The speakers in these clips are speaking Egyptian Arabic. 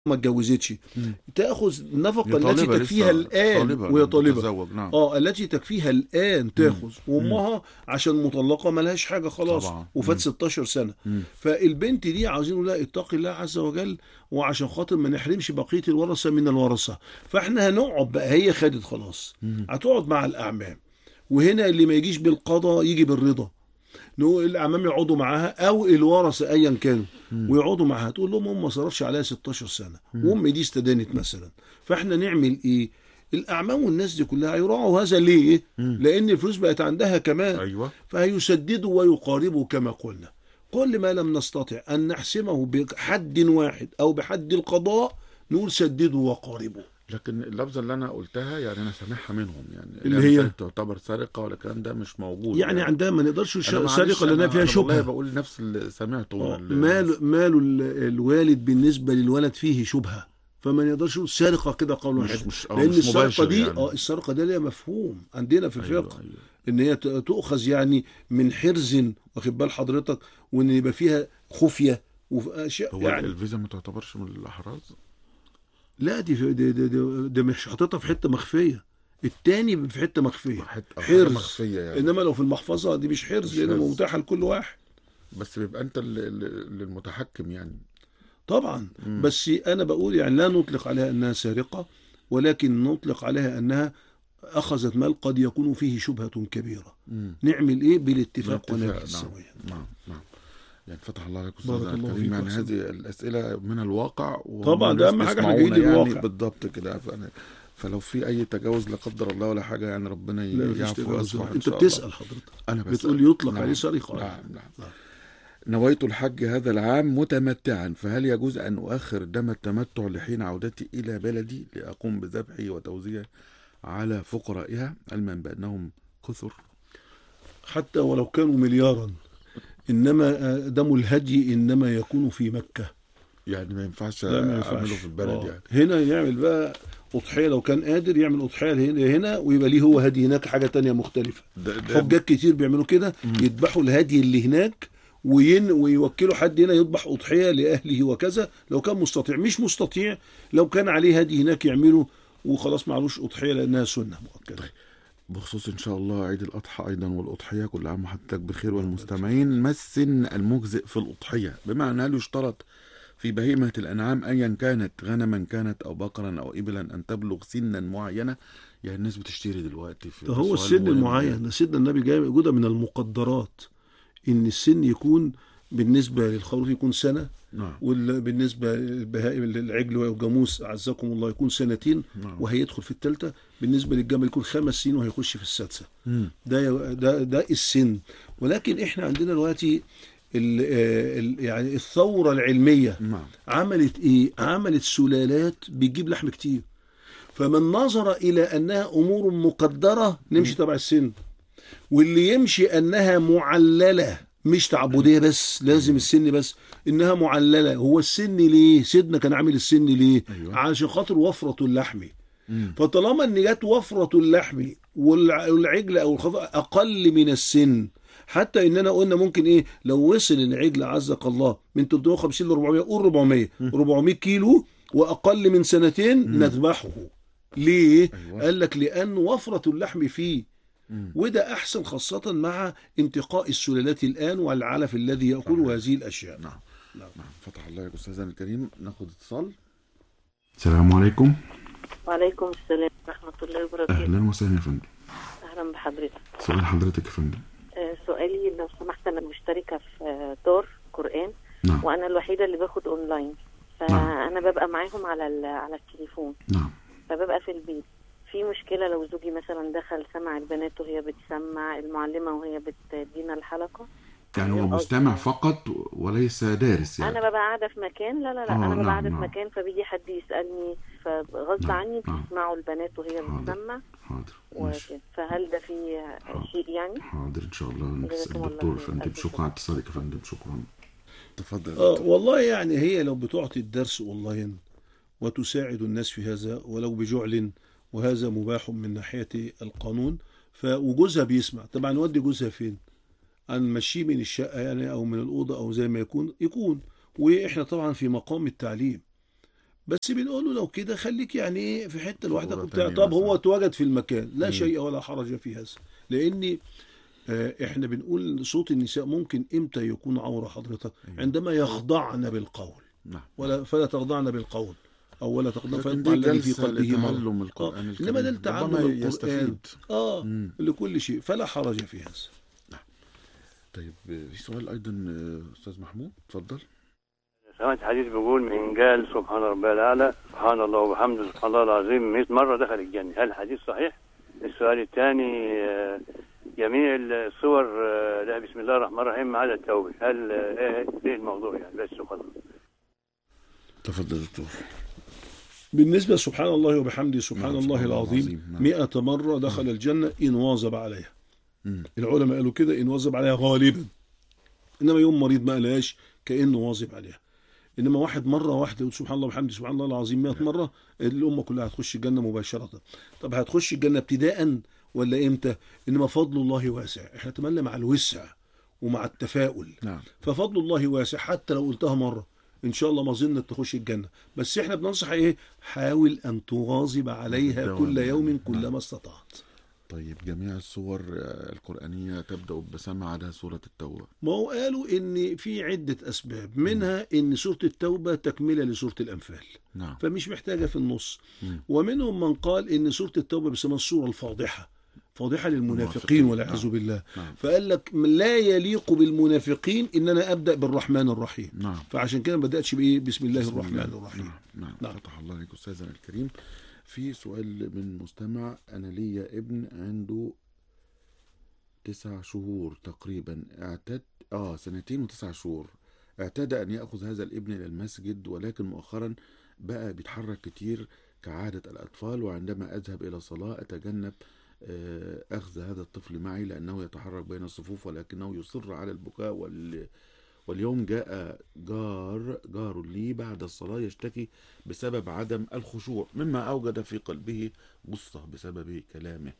ما اتجوزتش مم. تاخذ النفقه هي التي طالبة تكفيها لسه، الان طالبة وهي طالبه تتزوج نعم اه التي تكفيها الان تاخذ وامها عشان مطلقه ملهاش حاجه خلاص طبعا. وفات مم. 16 سنه مم. فالبنت دي عاوزين نقول لها اتقي الله عز وجل وعشان خاطر ما نحرمش بقيه الورثه من الورثه فاحنا هنقعد بقى هي خدت خلاص مم. هتقعد مع الاعمام وهنا اللي ما يجيش بالقضاء يجي بالرضا نقول الاعمام يقعدوا معاها او الورثه ايا كانوا ويقعدوا معاها تقول لهم هم ما صرفش عليها 16 سنه وامي دي استدانت مثلا فاحنا نعمل ايه الاعمام والناس دي كلها هيراعوا هذا ليه لان الفلوس بقت عندها كمان ايوه فهيسددوا ويقاربوا كما قلنا كل ما لم نستطع أن نحسمه بحد واحد أو بحد القضاء نقول سددوا وقاربوا لكن اللفظه اللي انا قلتها يعني انا سامعها منهم يعني اللي لا هي؟ مثلا تعتبر سرقه ولا الكلام ده مش موجود يعني عندها ما نقدرش أنا معلش، سرقة لأنها أنا- فيها أنا والله شبهة بقول نفس اللي سمعته آه، من ال- مال مال ال- الوالد بالنسبة للولد فيه شبهة فما نقدرش نقول سرقة كده قول مش واحد مش آه، لأن مش السرقة مباشر دي يعني. اه السرقة دي ليها مفهوم عندنا في أيوة، الفقه أيوة. ان هي ت- تؤخذ يعني من حرز واخد بال حضرتك وان يبقى فيها خفيه واشياء هو يعني الفيزا ما تعتبرش من الاحراز لا دي في دي, دي, دي, دي مش حاططها في حته مخفيه التاني في حته مخفيه حت- أو حاجة حرز مخفيه يعني انما لو في المحفظه دي مش حرز مش لانها حرز. متاحه لكل واحد بس بيبقى انت ال- ال- اللي المتحكم يعني طبعا مم. بس انا بقول يعني لا نطلق عليها انها سارقه ولكن نطلق عليها انها اخذت مال قد يكون فيه شبهه كبيره مم. نعمل ايه بالاتفاق بالاتفاق، ونبذ نعم السويه نعم نعم يعني فتح الله عليك بارك استاذ الله الكريم فيك يعني وأحسن. هذه الاسئله من الواقع وهم طبعا، ده ناس أهم حاجة إحنا بيسمعونا جايين يعني الواقع. بالضبط كده فأنا فلو في اي تجاوز لا قدر الله ولا حاجه يعني ربنا لا مفيش يعفو تجاوز ويصفح ان انت شاء الله بتسال حضرتك انا بسأل. بتقول يطلق نعم. عليه سرقه نعم نعم نعم. نويت الحج هذا العام متمتعا فهل يجوز أن أؤخر دم التمتع لحين عودتي إلى بلدي لأقوم بذبحه وتوزيعه على فقرائها علما بأنهم كثر حتى ولو كانوا مليارا انما آه، دم الهدي انما يكون في مكه يعني ما ينفعش لا ما ينفعش أعمله في البلد آه. يعني هنا يعمل بقى اضحيه لو كان قادر يعمل اضحيه هنا هنا ويبقى ليه هو هدي هناك حاجه تانية مختلفه ده ده حجاج كتير بيعملوا كده يذبحوا الهدي اللي هناك وين ويوكلوا حد هنا يذبح اضحيه لاهله وكذا لو كان مستطيع مش مستطيع لو كان عليه هدي هناك يعمله وخلاص معلوش اضحيه لانها سنه مؤكده بخصوص إن شاء الله عيد الأضحى أيضا والأضحية كل عام وحضرتك بخير والمستمعين ما السن المجزئ في الأضحية بمعنى هل يشترط في بهيمة الأنعام أيا كانت غنما كانت أو بقرا أو إبلا أن تبلغ سنا معينة يعني الناس بتشتري دلوقتي في ده هو سؤال السن مهم المعين يعني. ده سيدنا النبي جاي موجوده من المقدرات ان السن يكون بالنسبه للخروف يكون سنه نعم وبالنسبه للبهائم العجل والجاموس اعزكم الله يكون سنتين نعم. وهيدخل في الثالثه بالنسبه للجمل يكون خمس سنين وهيخش في السادسه مم. ده ده ده السن ولكن احنا عندنا دلوقتي ال- آه، ال- يعني الثوره العلميه نعم عملت ايه عملت سلالات بتجيب لحم كتير فمن نظر الى انها امور مقدره نمشي تبع السن واللي يمشي انها معلله مش تعبديه بس لازم السن بس انها معلله هو السن ليه سيدنا كان عامل السن ليه أيوة. عشان خاطر وفره اللحم مم. فطالما ان جت وفره اللحم والع- والعجل او الخروف اقل من السن حتى اننا قلنا ممكن ايه لو وصل العجل عزك الله من 350 ل 400 قول 400 400 كيلو واقل من سنتين نذبحه ليه أيوة. قال لك لان وفره اللحم فيه مم. وده احسن خاصه مع انتقاء السلالات الان والعلف الذي ياكله هذه الاشياء نعم نعم. نعم فتح الله عليك أستاذنا الكريم ناخد اتصال السلام عليكم وعليكم السلام ورحمة الله وبركاته أهلا وسهلا يا فندم أهلا بحضرتك سؤال حضرتك يا فندم آه، سؤالي لو سمحت أنا مشتركة في آه، دار قرآن نعم وأنا الوحيدة اللي باخد أونلاين فأنا ببقى معاهم على ال- على التليفون نعم فببقى في البيت في مشكلة لو زوجي مثلا دخل سمع البنات وهي بتسمع المعلمة وهي بتدينا الحلقة يعني هو قصدي- مستمع فقط وليس دارس يعني أنا ببقى قاعدة في مكان لا لا لا آه، أنا نعم، ببقى قاعدة نعم. في مكان فبيجي حد يسألني فغصب نعم، عني نعم. بيسمعوا البنات وهي حاضر. بتسمع حاضر ماشي وكده فهل ده في شيء يعني؟ حاضر ان شاء الله نسال جزاكم الله الدكتور خير. فندم ألف شكرا شكر. على اتصالك يا فندم شكرا تفضل آه والله يعني هي لو بتعطي الدرس اونلاين وتساعد الناس في هذا ولو بجعل وهذا مباح من ناحية القانون ف وجوزها بيسمع طبعا نودي جوزها فين هنمشيه من الشقة يعني أو من الأوضة أو زي ما يكون يكون وإحنا طبعا في مقام التعليم بس بنقول له لو كده خليك يعني ايه في حته لوحدك أوضة وبتاع تانية طب هو مثلا. اتوجد في المكان لا مم. شيء ولا حرج في هذا لان آه، احنا بنقول صوت النساء ممكن امتى يكون عوره حضرتك أيوة. عندما يخضعن بالقول نعم ولا فلا تخضعن بالقول او ولا تخضعن لكن فيطمع دي الذي في جلسة قلبه مرض لتعلم القرآن آه، الكريم إنما ده لتعلم ربما القرآن. يستفيد اه مم. لكل شيء فلا حرج في هذا طيب في سؤال أيضا آه، أستاذ محمود اتفضل سمعت حديث بيقول من قال سبحان ربي الأعلى سبحان الله وبحمده سبحان الله العظيم 100 مرة دخل الجنة هل الحديث صحيح؟ السؤال الثاني آه، جميع الصور آه، لا بسم الله الرحمن الرحيم ما عدا التوبة هل آه، ايه ايه الموضوع يعني بس وخلاص تفضل يا دكتور بالنسبه سبحان الله وبحمده سبحان نعم، الله سبحان الله العظيم العظيم، نعم. مئة مرة دخل الجنة إن واظب عليها مم. العلماء قالوا كده إن واظب عليها غالبا إنما يوم مريض ما قالهاش كأنه واظب عليها إنما واحد مرة واحدة يقول سبحان الله وبحمده سبحان الله العظيم 100 مرة الأمة كلها هتخش الجنة مباشرة طب هتخش الجنة ابتداء ولا إمتى إنما فضل الله واسع إحنا نتمنى مع الوسع ومع التفاؤل نعم ففضل الله واسع حتى لو قلتها مرة إن شاء الله ما ظنت تخش الجنة بس إحنا بننصح إيه حاول أن تواظب عليها دوام. كل يوم نعم. كلما استطعت طيب جميع الصور آه، القرآنية تبدأ ببسمة عدا سورة التوبة ما هو قالوا ان في عده اسباب منها ان سوره التوبه تكمله لسوره الانفال نعم فمش محتاجه في النص مم. ومنهم من قال ان سوره التوبه بيسموها السوره الفاضحه فاضحه للمنافقين المنافقين، والعياذ نعم. بالله نعم فقال لك لا يليق بالمنافقين ان انا ابدا بالرحمن الرحيم نعم فعشان كده ما بداتش بايه بسم الله بسم الرحمن الله. الرحيم نعم نعم, نعم. فتح الله عليك أستاذنا الكريم في سؤال من مستمع أنا ليا ابن عنده تسع شهور تقريبا اعتاد آه سنتين وتسع شهور اعتاد أن يأخذ هذا الابن إلى المسجد ولكن مؤخرا بقى بيتحرك كتير كعادة الأطفال وعندما أذهب إلى صلاة أتجنب آه، أخذ هذا الطفل معي لأنه يتحرك بين الصفوف ولكنه يصر على البكاء وال واليوم جاء جار جار لي بعد الصلاة يشتكي بسبب عدم الخشوع مما أوجد في قلبه غصة بسبب كلامه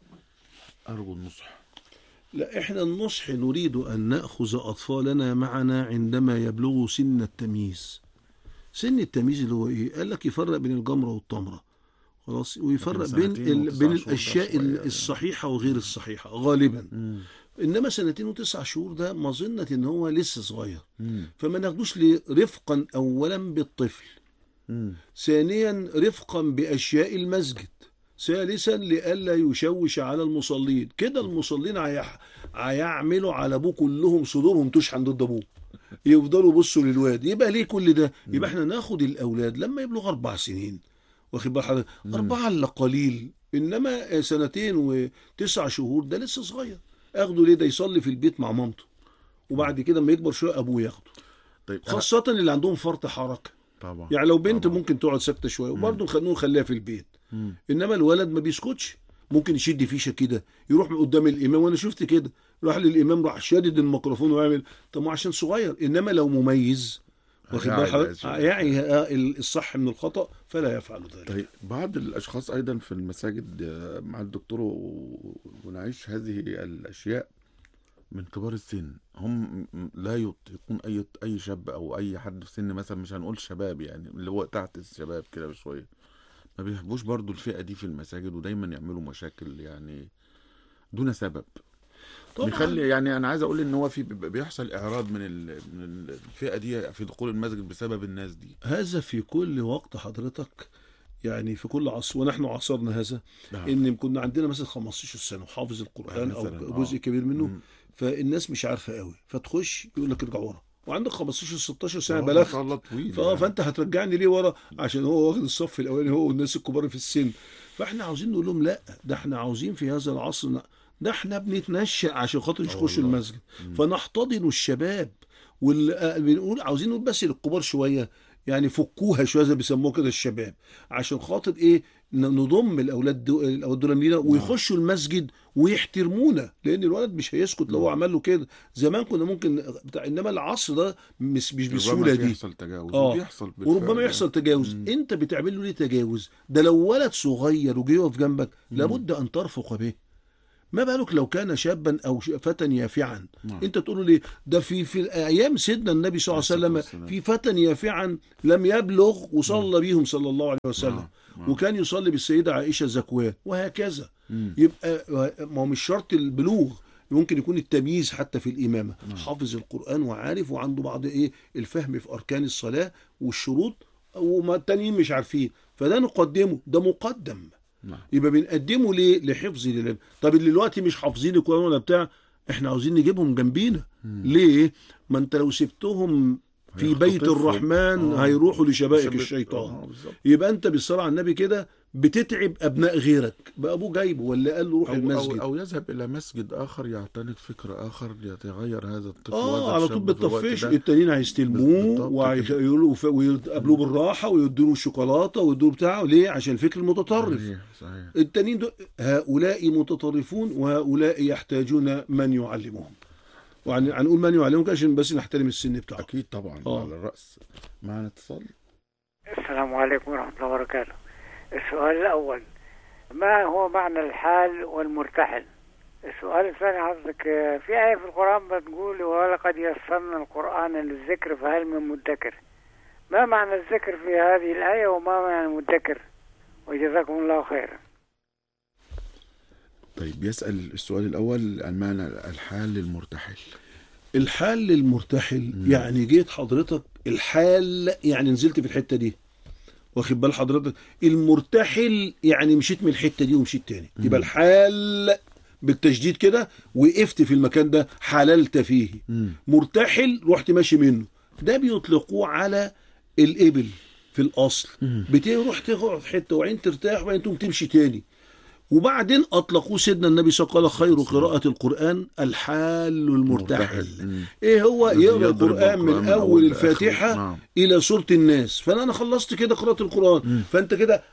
أرجو النصح لا احنا النصح نريد ان ناخذ اطفالنا معنا عندما يبلغوا سن التمييز سن التمييز اللي هو ايه قال لك يفرق بين الجمره والتمره خلاص ويفرق لكن بين سنتين ال... وتسع بين شهور ده الاشياء شوية ال- يعني. الصحيحه وغير الصحيحه غالبا انما سنتين وتسع شهور ده مظنه ان هو لسه صغير مم. فما ناخدوش ل- رفقا اولا بالطفل مم. ثانيا رفقا باشياء المسجد ثالثا لئلا يشوش على المصلين كده المصلين هيح- هيعملوا على ابوه كلهم صدورهم تشحن ضد ابوه يفضلوا يبصوا للواد يبقى ليه كل ده يبقى احنا ناخد الاولاد لما يبلغ اربع سنين واخد بال حضرتك اربعه الا قليل انما سنتين وتسع شهور ده لسه صغير اخده ليه ده يصلي في البيت مع مامته وبعد كده لما يكبر شويه ابوه ياخده طيب أنا- خاصه اللي عندهم فرط حركه طبعا يعني لو بنت طبعا. ممكن تقعد ساكته شويه وبرضه خلوه نخليها في البيت مم. انما الولد ما بيسكتش ممكن يشد فيشه كده يروح من قدام الامام وانا شفت كده راح للامام راح شادد الميكروفون ويعمل طب ما عشان صغير انما لو مميز واخد بال هيعي حضرتك الأشياء. يعي آه، الصح من الخطا فلا يفعل ذلك طيب بعض الأشخاص أيضا في المساجد آه، مع الدكتور و- ونعيش هذه الأشياء من كبار السن هم م- لا يطيقون أي أي شاب أو أي حد في سن مثلا مش هنقول شباب يعني اللي هو تحت الشباب كده بشوية ما بيحبوش برضو الفئة دي في المساجد ودايما يعملوا مشاكل يعني دون سبب بيخلي يعني انا عايز اقول ان هو في بيحصل اعراض من ال- من الفئه دي في دخول المسجد بسبب الناس دي هذا في كل وقت حضرتك يعني في كل عصر ونحن عصرنا هذا نعم. ان كنا عندنا مثلا 15 سنه وحافظ القران مثلاً، او آه. جزء كبير منه مم. فالناس مش عارفه قوي فتخش يقول لك ارجع ورا وعندك 15 16 سنه آه، ما بلغت شاء الله طويل فاه يعني. فانت هترجعني ليه ورا عشان هو واخد الصف الاولاني هو والناس الكبار في السن فاحنا عاوزين نقول لهم لا ده احنا عاوزين في هذا العصر ن- ده احنا بنتنشأ عشان خاطر يخشوا والله. المسجد فنحتضن الشباب وبنقول عاوزين نقول بس للكبار شويه يعني فكوها شويه زي ما بيسموها كده الشباب عشان خاطر ايه ن- نضم الاولاد دو الاولاد دول لينا ويخشوا المسجد ويحترمونا لان الولد مش هيسكت لو هو عمل له كده زمان كنا ممكن بتاع انما العصر ده مش مش ربما بالسهوله دي يحصل تجاوز آه. وبيحصل بالفعل وربما يعني. يحصل تجاوز مم. انت بتعمل له ليه تجاوز ده لو ولد صغير وجه يقف جنبك لابد ان ترفق به ما بالك لو كان شابا او ش- فتى يافعا نعم. انت تقول له ليه ده في في ايام سيدنا النبي صلى الله عليه عليه وسلم الصلاة في فتى يافعا لم يبلغ وصلى بهم صلى الله عليه وسلم نعم. نعم. وكان يصلي بالسيده عائشه زكوان وهكذا مم. يبقى ما هو مش شرط البلوغ ممكن يكون التمييز حتى في الإمامة حافظ القرآن وعارف وعنده بعض إيه الفهم في أركان الصلاة والشروط وما التانيين مش عارفين فده نقدمه ده مقدم نعم. يبقى بنقدمه ليه لحفظ لله طب اللي دلوقتي مش حافظين القرآن ولا بتاع احنا عاوزين نجيبهم جنبينا ليه ما انت لو سبتهم في بيت هيختطفهم. الرحمن آه. هيروحوا لشبائك شبك- الشيطان آه، بالظبط. يبقى انت بالصلاه على النبي كده بتتعب ابناء غيرك بقى ابوه جايبه ولا قال له روح أو, أو, المسجد أو يذهب إلى مسجد آخر يعتنق فكر آخر يتغير هذا الطفل اه وهذا على طول الشاب في الوقت بالطفش ده. التانيين هيستلموه بالضبط وهيقولوا ويقابلوه بالراحه ويدوا له الشوكولاته ويدوا له بتاعه ليه عشان الفكر المتطرف صحيح صحيح التانيين دول هؤلاء متطرفون وهؤلاء يحتاجون من يعلمهم وعن هنقول من يعلمهم عشان بس نحترم السن بتاعه أكيد طبعا آه. على الرأس معنا اتصال السلام عليكم ورحمة الله وبركاته السؤال الأول ما هو معنى الحال والمرتحل السؤال الثاني حضرتك آه، في آية في القرآن بتقول ولقد يسرنا القرآن للذكر فهل من مدكر ما معنى الذكر في هذه الآية وما معنى المدكر وجزاكم الله خيرا طيب يسأل السؤال الأول عن معنى الحال للمرتحل الحال للمرتحل مم. يعني جيت حضرتك الحال يعني نزلت في الحته دي واخد بال حضرتك المرتحل يعني مشيت من الحته دي ومشيت تاني مم. يبقى الحال بالتشديد كده وقفت في المكان ده حللت فيه مم. مرتحل رحت ماشي منه ده بيطلقوه على الإبل في الأصل مم. بتروح تقعد في حتة وبعدين ترتاح وبعدين تقوم تمشي تاني وبعدين أطلقوه سيدنا النبي صلى الله عليه وسلم قال خير قراءة القرآن الحال المرتحل مم. ايه هو الذي يقرا يضرب القران من القرآن من اول أول لآخره. الفاتحه نعم. الى سوره الناس فانا انا خلصت كده قراءه القران فانت كده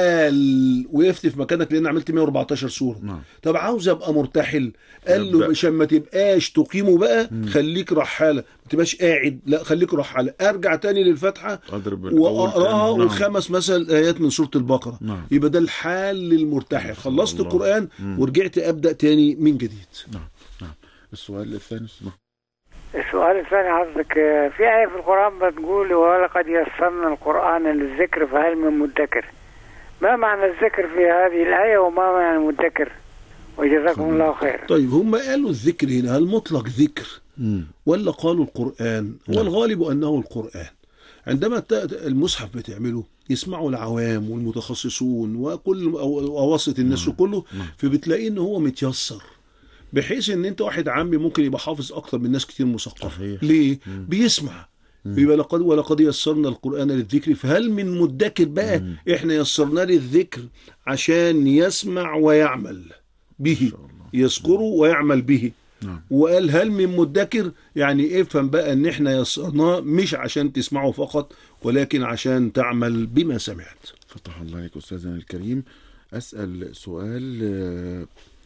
حال وقفت في مكانك لان عملت 114 سوره نعم. طب عاوز ابقى مرتحل قال له يبدأ. عشان ما تبقاش تقيمه بقى خليك رحاله ما تبقاش قاعد لا خليك رحاله ارجع تاني للفاتحه أضرب الأول واقراها تاني. نعم. وخمس مثلا ايات من سوره البقره نعم. يبقى ده الحال للمرتحل خلصت الله. القران مم. ورجعت ابدا تاني من جديد نعم نعم السؤال الثاني اسمه السؤال الثاني حضرتك آه، في آية في القرآن بتقول ولقد يسرنا القرآن للذكر فهل من مدكر ما معنى الذكر في هذه الآية وما معنى المدكر وجزاكم الله خيرا طيب هم قالوا الذكر هنا هل مطلق ذكر مم. ولا قالوا القرآن هو نعم. الغالب أنه القرآن عندما ت- المصحف بتعمله يسمعه العوام والمتخصصون وكل أو- أواسط الناس كله نعم. فبتلاقيه ان هو متيسر بحيث ان انت واحد عامي ممكن يبقى حافظ اكتر من ناس كتير مثقفه صحيح. ليه بيسمع يبقى لقد ولقد يسرنا القران للذكر فهل من مدكر بقى احنا يسرناه للذكر عشان يسمع ويعمل به شاء الله. يذكره ويعمل به نعم وقال هل من مدكر يعني افهم بقى ان احنا يسرناه مش عشان تسمعه فقط ولكن عشان تعمل بما سمعت فتح الله عليك أستاذنا الكريم أسأل سؤال آه،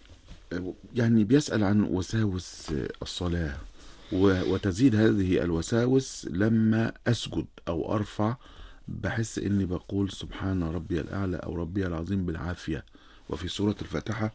آه، يعني بيسأل عن وساوس آه، الصلاة و- وتزيد هذه الوساوس لما أسجد أو أرفع بحس إني بقول سبحان ربي الأعلى أو ربي العظيم بالعافية وفي سورة الفاتحة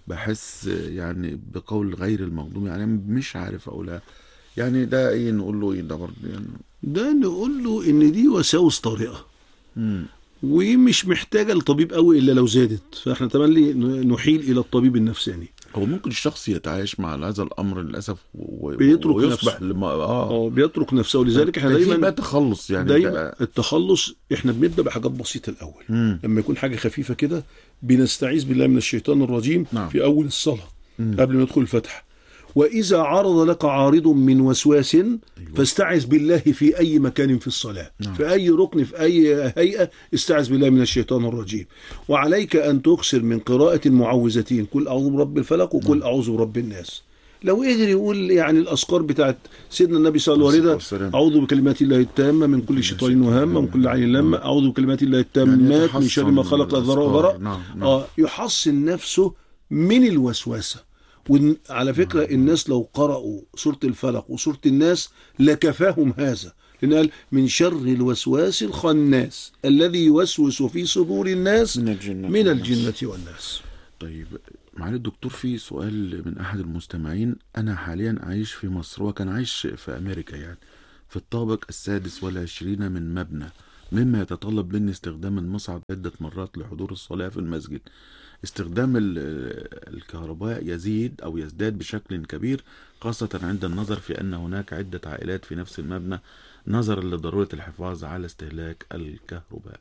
بحس آه، يعني بقول غير المغضوب يعني مش عارف أقولها يعني ده إيه نقول له إيه ده برضه يعني ده نقول له ان دي وساوس طارئه مم. ومش محتاجه لطبيب قوي الا لو زادت فاحنا تملي نحيل الى الطبيب النفساني هو ممكن الشخص يتعايش مع هذا الامر للاسف و... بيترك ويصبح نفسه. لما اه اه بيترك نفسه لذلك احنا في بقى دايما تخلص يعني دايما ده- التخلص احنا بنبدا بحاجات بسيطه الاول مم. لما يكون حاجه خفيفه كده بنستعيذ بالله من الشيطان الرجيم نعم. في اول الصلاه مم. قبل ما يدخل الفتح واذا عرض لك عارض من وسواس فاستعذ بالله في اي مكان في الصلاه نعم. في اي ركن في اي هيئه استعذ بالله من الشيطان الرجيم وعليك ان تكثر من قراءه المعوذتين قل اعوذ برب الفلق وقل اعوذ برب الناس لو قدر يقول يعني الاذكار بتاعت سيدنا النبي صلى الله عليه عليه وسلم الصلاة والسلام. اعوذ بكلمات الله التامه من كل شيطان وهامه ومن كل عين لامه اعوذ بكلمات الله التامات من شر ما يتحصن خلق ذرى الأذكار. وبرأ نعم، نعم. اه يحصن نفسه من الوسوسه وعلى فكره الناس لو قرأوا سوره الفلق وسوره الناس لكفاهم هذا لأن قال من شر الوسواس الخناس الذي يوسوس في صدور الناس من الجنة من الجنة والناس طيب معالي الدكتور في سؤال من أحد المستمعين أنا حاليا عايش في مصر وكان عايش في أمريكا يعني في الطابق السادس والعشرين من مبنى مما يتطلب مني استخدام المصعد عدة مرات لحضور الصلاة في المسجد استخدام ال- الكهرباء يزيد أو يزداد بشكل كبير خاصة عند النظر في أن هناك عدة عائلات في نفس المبنى نظرا لضرورة الحفاظ على استهلاك الكهرباء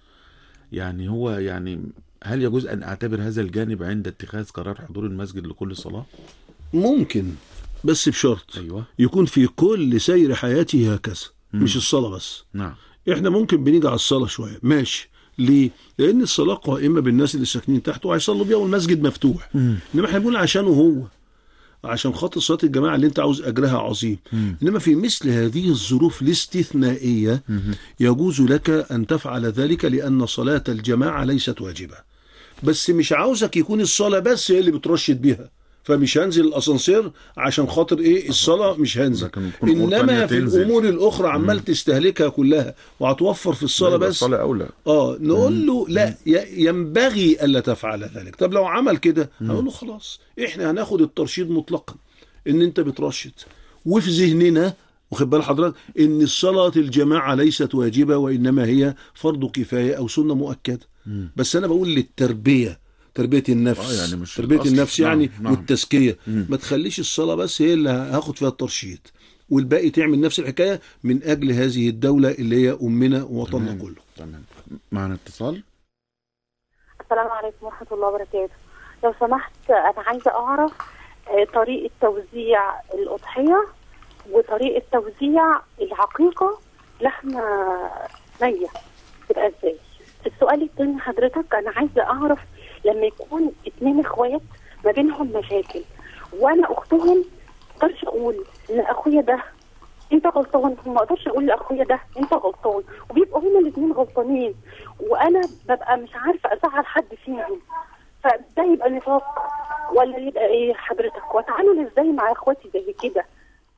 يعني هو يعني هل يجوز أن أعتبر هذا الجانب عند اتخاذ قرار حضور المسجد لكل صلاة؟ ممكن بس بشرط أيوة يكون في كل سير حياته هكذا مش الصلاة بس نعم احنا ممكن بنيجي على الصلاة شوية ماشي ليه؟ لأن الصلاة قائمة بالناس اللي ساكنين تحت وهيصلوا بيها والمسجد مفتوح إنما احنا بنقول عشانه هو عشان خاطر صلاة الجماعة اللي أنت عاوز أجرها عظيم إنما في مثل هذه الظروف الاستثنائية يجوز لك أن تفعل ذلك لأن صلاة الجماعة ليست واجبة بس مش عاوزك يكون الصلاة بس هي اللي بترشد بيها فمش هنزل الاسانسير عشان خاطر ايه الصلاه مش هنزل لكن تكون أمور تانية انما في تنزل. الامور الاخرى عمال تستهلكها كلها وهتوفر في الصلاه يبقى بس الصلاة أولى اه نقول له لا ي- ينبغي الا تفعل ذلك طب لو عمل كده هنقول له خلاص احنا هناخد الترشيد مطلقا ان انت بترشد وفي ذهننا واخد بال حضرتك ان الصلاه الجماعه ليست واجبه وانما هي فرض كفايه او سنه مؤكده بس انا بقول للتربيه تربيه النفس آه، يعني مش تربيه الأصل. النفس نعم، يعني نعم. والتزكيه مم. ما تخليش الصلاه بس هي اللي هاخد فيها الترشيد والباقي تعمل نفس الحكايه من اجل هذه الدوله اللي هي امنا ووطننا تمام. كله تمام معنا اتصال السلام عليكم ورحمة الله وبركاته لو سمحت أنا عايزة أعرف آه، طريقة توزيع الأضحية وطريقة توزيع العقيقة لحمة نية تبقى إزاي السؤال التاني حضرتك أنا عايزة أعرف لما يكون اتنين إخوات ما بينهم مشاكل وأنا أختهم ما أقدرش أقول إن أخويا ده انت غلطان ما اقدرش اقول لاخويا ده انت غلطان وبيبقوا هما الاثنين غلطانين وانا ببقى مش عارفه ازعل حد فيهم فده يبقى نفاق ولا يبقى ايه حضرتك واتعامل ازاي مع اخواتي زي كده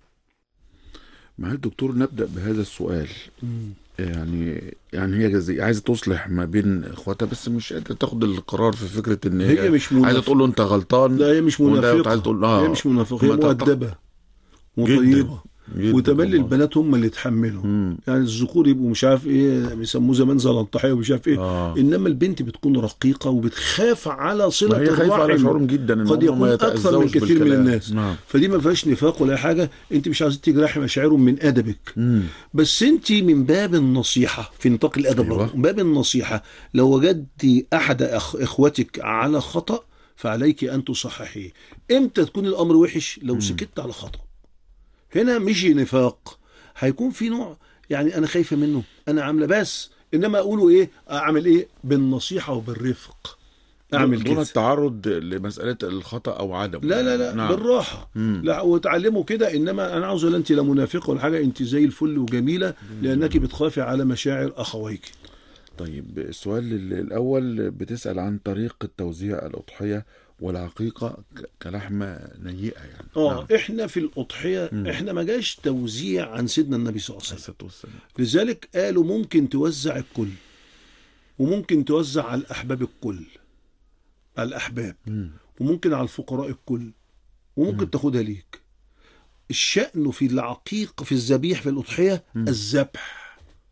معالي الدكتور نبدأ بهذا السؤال يعني يعني هي جزي عايزه تصلح ما بين اخواتها بس مش قادره تاخد القرار في فكره ان هي, هي مش عايزه منافقة. تقول له انت غلطان لا هي مش وده منافقة عايز تقول اه هي مش منافقة هي ما تقطع- مؤدبة وطيبة جداً وتملي والله. البنات هم اللي يتحملوا مم. يعني الذكور يبقوا مش عارف ايه بيسموه زمان زلنطحيه ومش عارف ايه آه. انما البنت بتكون رقيقه وبتخاف على صله ما هي خايفه على الرحم. شعورهم جدا ان قد هم يكون ما اكثر من يتأذوش كثير من بالكلام. الناس نعم فدي ما فيهاش نفاق ولا حاجه انت مش عايز تجرحي مشاعرهم من ادبك مم. بس انت من باب النصيحه في نطاق الادب أيوة. برضه، من باب النصيحه لو وجدت احد أخ اخوتك على خطا فعليك ان تصححيه امتى تكون الامر وحش لو سكت على خطا هنا مش نفاق هيكون في نوع يعني انا خايفه منه انا عامله بس انما اقوله ايه اعمل ايه بالنصيحه وبالرفق اعمل دون كده التعرض لمساله الخطا او عدم لا لا لا نعم. بالراحه مم. لا وتعلموا كده انما انا عاوز لا انت لا منافقه ولا حاجه انت زي الفل وجميله لانك بتخافي على مشاعر اخويك طيب السؤال ال- الاول بتسال عن طريقه توزيع الاضحيه والعقيقه ك- كلحمه نيئه يعني اه نعم. احنا في الاضحيه مم. احنا ما جاش توزيع عن سيدنا النبي صلى الله عليه عليه وسلم الصلاه والسلام لذلك قالوا ممكن توزع الكل وممكن توزع على الاحباب الكل على الاحباب مم. وممكن على الفقراء الكل وممكن تاخدها ليك الشأن في العقيق في الذبيح في الأضحية الذبح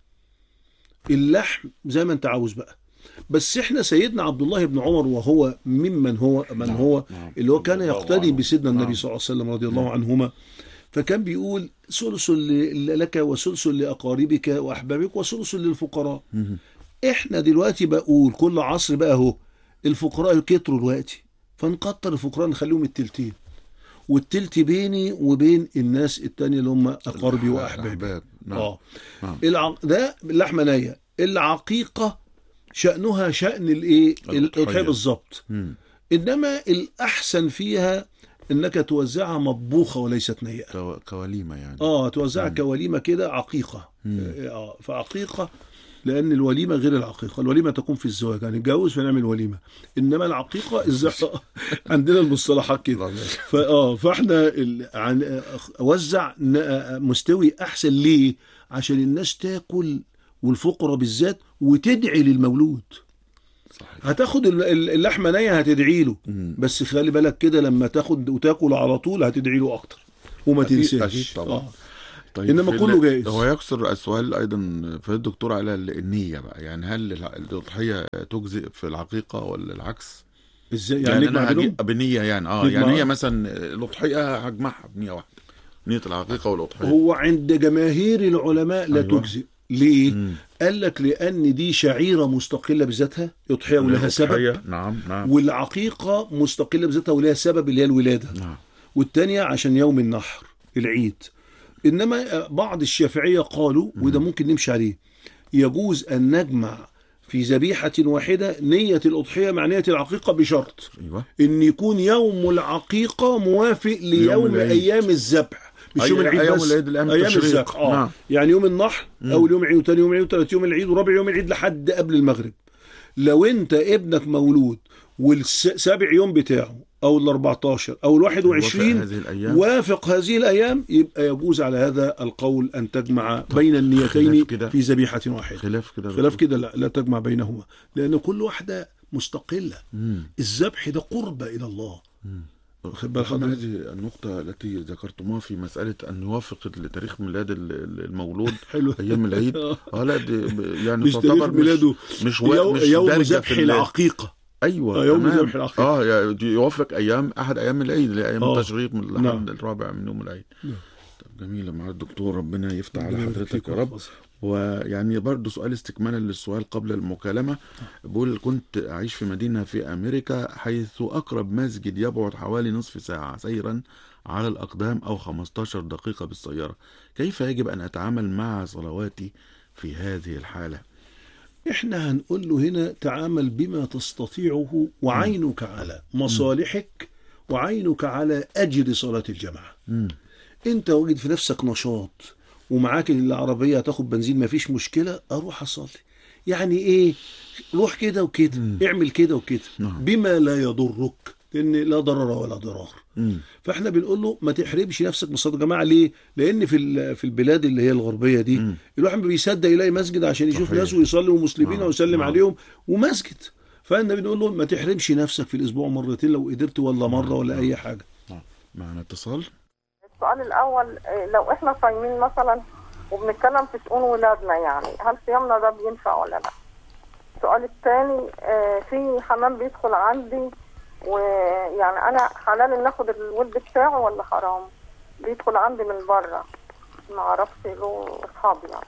اللحم زي ما انت عاوز بقى بس احنا سيدنا عبد الله بن عمر وهو ممن هو من نعم، هو نعم. اللي هو كان رضي الله يقتدي عنه. بسيدنا النبي نعم. صلى الله عليه وسلم رضي الله عنهما فكان بيقول ثلث ل- لك وثلث لأقاربك وأحبابك وثلث للفقراء مم. احنا دلوقتي بقول كل عصر بقى اهو الفقراء كتروا دلوقتي فنكتر الفقراء نخليهم التلتين والتلت بيني وبين الناس التانية اللي هم اقاربي واحبابي الأحباب. نعم اه نعم. الع... ده لحمه نيه العقيقه شانها شان الايه الأضحية. الاضحيه بالظبط مم. انما الاحسن فيها انك توزعها مطبوخه وليست نيه كو- كوليمه يعني اه توزعها كوليمه كده عقيقه مم. اه فعقيقه لان الوليمه غير العقيقه الوليمه تكون في الزواج يعني نتجوز فنعمل وليمه انما العقيقه الزح... عندنا المصطلحات كده فاه فاحنا ال... عن... اوزع ن- مستوي احسن ليه عشان الناس تاكل والفقراء بالذات وتدعي للمولود صحيح هتاخد ال- ال- اللحمه نيه هتدعي له مم. بس خلي بالك كده لما تاخد وتاكل على طول هتدعي له اكتر وما أكيد- تنساش أكيد طبعا. آه. طيب إنما في كله ال- جائز. هو يكسر السؤال ايضا في الدكتور على ال- النيه بقى يعني هل الع- الاضحيه تجزئ في العقيقه ولا العكس؟ ازاي يعني, يعني انا نجمع بينهم؟ هجي- بنيه يعني اه نجمع. يعني هي مثلا الاضحيه هجمعها بنيه واحده نيه العقيقه والاضحيه هو عند جماهير العلماء لا أيوة. تجزئ ليه؟ مم. قال لك لان دي شعيره مستقله بذاتها اضحيه ولها سبب الأضحية، نعم نعم والعقيقه مستقله بذاتها ولها سبب اللي هي الولاده نعم والتانية عشان يوم النحر العيد إنما بعض الشافعية قالوا وده ممكن نمشي عليه يجوز أن نجمع في ذبيحة واحدة نية الأضحية مع نية العقيقة بشرط ايوه إن يكون يوم العقيقة موافق ليوم العيد. أيام الذبح مش أي- يوم العيد أيام بس العيد، الأيام أيام التشريق. الذبح آه. نعم. يعني يوم النحر أول يوم العيد وتاني يوم العيد وتالت يوم العيد ورابع يوم العيد لحد قبل المغرب لو أنت ابنك مولود والسابع يوم بتاعه أو ال 14 أو ال 21 هذه الايام وافق هذه الأيام يبقى يجوز على هذا القول أن تجمع بين النيتين خلاف كده. في ذبيحة واحدة خلاف كده خلاف كده لا, لا تجمع بينهما لأن كل واحدة مستقلة مم. الذبح ده قربة إلى الله واخد بال أخذنا حضرتك؟ هذه النقطة التي ذكرتموها في مسألة أن يوافق تاريخ ميلاد ال- ال- المولود حلو أيام العيد اه لا دي ب- يعني مش تعتبر تاريخ ميلاده مش و... يو- مش يوم دارجة ذبح في ال- العقيقة ايوه آه، يوم تمام. ذبح العقيقة. اه يعني يوافق ايام احد ايام العيد اللي هي ايام آه. التشريق من نعم. الحد الرابع من يوم العيد نعم. طب جميلة مع الدكتور ربنا يفتح على ربنا يبارك حضرتك فيك يا رب ويحفظك. ويعني برضه سؤال استكمالا للسؤال قبل المكالمة بقول كنت أعيش في مدينة في أمريكا حيث أقرب مسجد يبعد حوالي نصف ساعة سيرا على الأقدام أو 15 دقيقة بالسيارة كيف يجب أن أتعامل مع صلواتي في هذه الحالة احنا هنقول له هنا تعامل بما تستطيعه وعينك على مصالحك وعينك على أجر صلاة الجماعة مم. انت وجد في نفسك نشاط ومعاك العربية هتاخد بنزين مفيش مشكلة اروح اصلي يعني ايه روح كده وكده اعمل كده وكده نعم. بما لا يضرك لان لا ضرر ولا ضرار مم. فاحنا بنقول له ما تحرمش نفسك من صلاه الجماعه ليه؟ لان في ال- في البلاد اللي هي الغربيه دي مم. الواحد ما بيصدق يلاقي مسجد عشان يشوف صحيح. ناس ويصلي ومسلمين نعم. ويسلم نعم. عليهم ومسجد فاحنا بنقول له ما تحرمش نفسك في الاسبوع مرتين لو قدرت ولا مره ولا اي حاجه معنا اتصال السؤال الأول إيه، لو إحنا صايمين مثلا وبنتكلم في شؤون ولادنا يعني هل صيامنا ده بينفع ولا لا؟ السؤال الثاني آه، في حمام بيدخل عندي ويعني أنا حلال إن آخد الولد بتاعه ولا حرام؟ بيدخل عندي من بره ما أعرفش له أصحابي يعني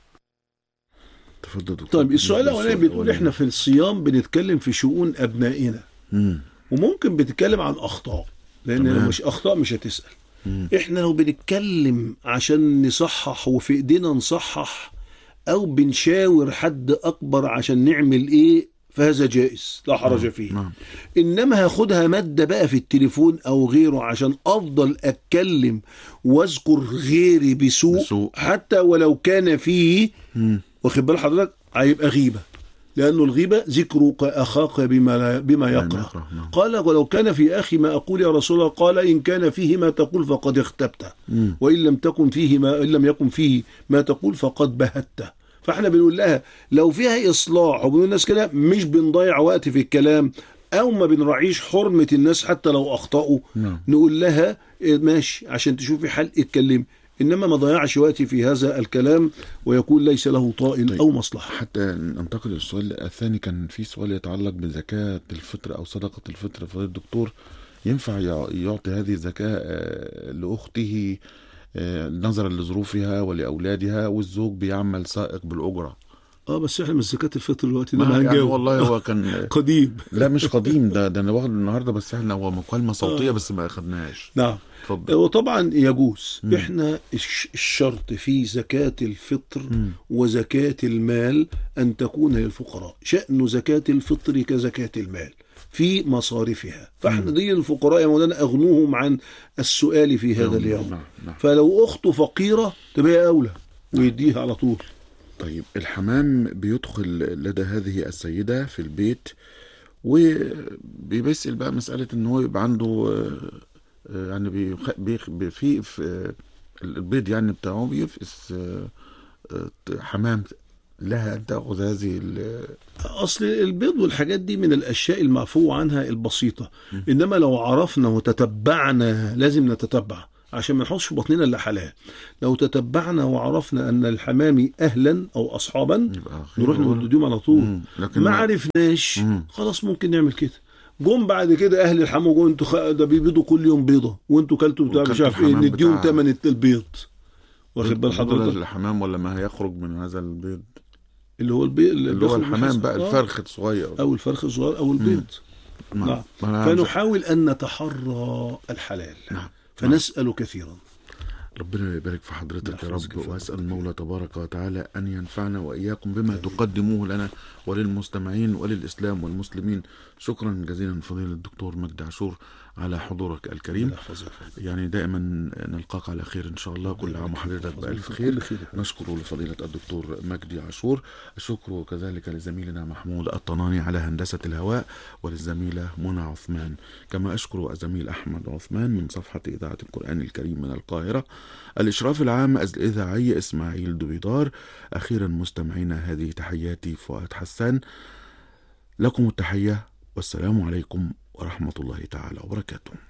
تفضل دكتور طيب السؤال بالنسبة الاولاني للسؤال بتقول احنا في الصيام بنتكلم في شؤون ابنائنا مم. وممكن بتتكلم عن اخطاء لان تمام. لو مش اخطاء مش هتسال مم. احنا لو بنتكلم عشان نصحح وفي ايدينا نصحح او بنشاور حد اكبر عشان نعمل ايه فهذا جائز لا حرج فيه نعم انما هاخدها ماده بقى في التليفون او غيره عشان افضل اتكلم واذكر غيري بسوء, بسوء. حتى ولو كان فيه مم. واخد بال حضرتك هيبقى غيبه لانه الغيبه ذكرك اخاك بما لا بما يعني يكره يكره، نعم. قال ولو كان في اخي ما اقول يا رسول الله قال ان كان فيه ما تقول فقد اختبته مم. وان لم تكن فيه ما ان لم يكن فيه ما تقول فقد بهته فاحنا بنقول لها لو فيها اصلاح وبنقول الناس كده مش بنضيع وقت في الكلام او ما بنراعيش حرمه الناس حتى لو اخطاوا نعم. نقول لها إيه، ماشي عشان تشوفي حل اتكلمي انما ما ضيعش وقتي في هذا الكلام ويكون ليس له طائل طيب. او مصلحه حتى ننتقل للسؤال الثاني كان في سؤال يتعلق بزكاة الفطر أو صدقة الفطر فضيلة الدكتور ينفع يع- يعطي هذه الزكاة آه، لأخته آه، نظرا لظروفها ولأولادها والزوج بيعمل سائق بالأجرة اه بس احنا من زكاه الفطر دلوقتي ده ما ما يعني هنجاوب والله هو كان قديم لا مش قديم ده ده انا واخده النهارده بس احنا هو مكالمه صوتيه بس ما اخدناش نعم اتفضل وطبعا يجوز مم. احنا الش- الشرط في زكاة الفطر مم. وزكاة المال أن تكون للفقراء شأن زكاة الفطر كزكاة المال في مصارفها فاحنا دي الفقراء يا مولانا أغنوهم عن السؤال في هذا اليوم نعم نعم فلو أخته فقيرة تبقى هي أولى ويديها على طول طيب الحمام بيدخل لدى هذه السيدة في البيت وبيسأل بقى مسألة ان هو يبقى عنده آه، آه، يعني بيخ... بيخ... بيفيق في البيض يعني بتاعه بيفقس آه، آه، حمام لها ان تاخذ هذه ال- اصل البيض والحاجات دي من الاشياء المعفو عنها البسيطه انما لو عرفنا وتتبعنا لازم نتتبع عشان ما نحطش في بطننا الا حلال لو تتبعنا وعرفنا ان الحمام اهلا او اصحابا يبقى خير نروح ولا- نوديهم على طول مم. لكن ما ما- عرفناش مم. خلاص ممكن نعمل كده جم بعد كده اهل الحمام جم انتوا خ... ده بيبيضوا كل يوم بيضه وانتوا كلتوا بتاع مش وكلتوا عارف ايه الحمام نديهم بتاع- ثمن البيض واخد بال ولا حضرتك الحمام ولا ما هيخرج من هذا البيض اللي هو البيض اللي هو الحمام بقى الفرخ الصغير او الفرخ الصغير او البيض نعم. نعم. ما أنا فنحاول ان نتحرى الحلال نعم. فنسال كثيرا ربنا يبارك في حضرتك يا يحفظك رب في واسال ربك. المولى تبارك وتعالى ان ينفعنا واياكم بما تقدموه لنا وللمستمعين وللاسلام والمسلمين شكرا جزيلا فضيله الدكتور مجدي عاشور على حضورك الكريم يحفظك يعني دائما نلقاك على خير ان شاء الله كل عام وحضرتك بالف كل خير خير. نشكر لفضيله الدكتور مجدي عاشور الشكر كذلك لزميلنا محمود الطناني على هندسه الهواء وللزميله منى عثمان كما اشكر الزميل احمد عثمان من صفحه اذاعه القران الكريم من القاهره الاشراف العام الاذاعي اسماعيل دويدار اخيرا مستمعينا هذه تحياتي فؤاد حسان لكم التحيه والسلام عليكم ورحمه الله تعالى وبركاته